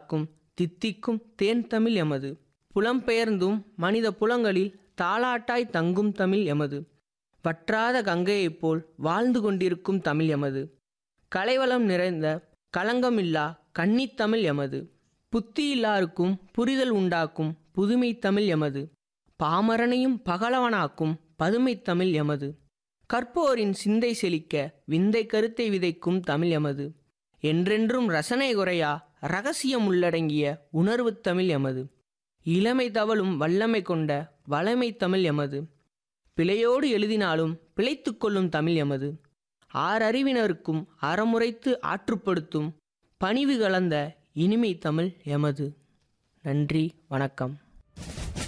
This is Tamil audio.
உண்டாக்கும் தித்திக்கும் தேன் தமிழ் எமது புலம்பெயர்ந்தும் மனித புலங்களில் தாலாட்டாய் தங்கும் தமிழ் எமது வற்றாத கங்கையைப் போல் வாழ்ந்து கொண்டிருக்கும் தமிழ் எமது கலைவளம் நிறைந்த களங்கமில்லா கன்னித்தமிழ் எமது புத்தியில்லாருக்கும் புரிதல் உண்டாக்கும் புதுமை தமிழ் எமது பாமரனையும் பகலவனாக்கும் பதுமை தமிழ் எமது கற்போரின் சிந்தை செழிக்க விந்தை கருத்தை விதைக்கும் தமிழ் எமது என்றென்றும் ரசனை குறையா ரகசியம் உள்ளடங்கிய உணர்வு தமிழ் எமது இளமை தவழும் வல்லமை கொண்ட வளமை தமிழ் எமது பிழையோடு எழுதினாலும் பிழைத்துக் கொள்ளும் தமிழ் எமது ஆறறிவினருக்கும் அறமுறைத்து ஆற்றுப்படுத்தும் பணிவு கலந்த இனிமை தமிழ் எமது நன்றி வணக்கம்